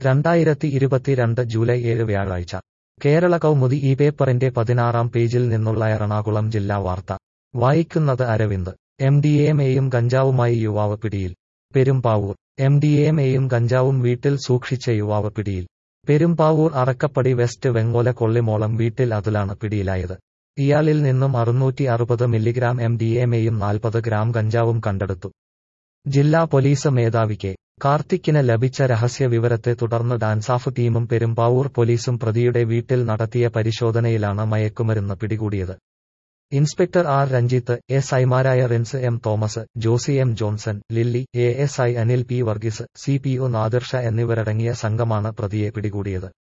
രണ്ടായിരത്തി ഇരുപത്തിരണ്ട് ജൂലൈ ഏഴ് വ്യാഴാഴ്ച കേരള കൗമുദി ഈ പേപ്പറിന്റെ പതിനാറാം പേജിൽ നിന്നുള്ള എറണാകുളം ജില്ലാ വാർത്ത വായിക്കുന്നത് അരവിന്ദ് എം ഡി എയും കഞ്ചാവുമായി യുവാവ് പിടിയിൽ പെരുമ്പാവൂർ എം ഡി എയും കഞ്ചാവും വീട്ടിൽ സൂക്ഷിച്ച യുവാവ് പിടിയിൽ പെരുമ്പാവൂർ അറക്കപ്പടി വെസ്റ്റ് വെങ്ങോല കൊള്ളിമോളം വീട്ടിൽ അതിലാണ് പിടിയിലായത് ഇയാളിൽ നിന്നും അറുന്നൂറ്റി അറുപത് മില്ലിഗ്രാം എം ഡി എയും നാൽപ്പത് ഗ്രാം കഞ്ചാവും കണ്ടെടുത്തു ജില്ലാ പോലീസ് മേധാവി കെ കാർത്തിക്കിന് ലഭിച്ച രഹസ്യ വിവരത്തെ തുടർന്ന് ഡാൻസാഫ് ടീമും പെരുമ്പാവൂർ പോലീസും പ്രതിയുടെ വീട്ടിൽ നടത്തിയ പരിശോധനയിലാണ് മയക്കുമരുന്ന് പിടികൂടിയത് ഇൻസ്പെക്ടർ ആർ രഞ്ജിത്ത് എസ് ഐമാരായ Rins M Thomas Josy M Johnson Lilly A S I Anil P Varghese C P O Nadirsha എന്നിവരടങ്ങിയ സംഘമാണ് പ്രതിയെ പിടികൂടിയത്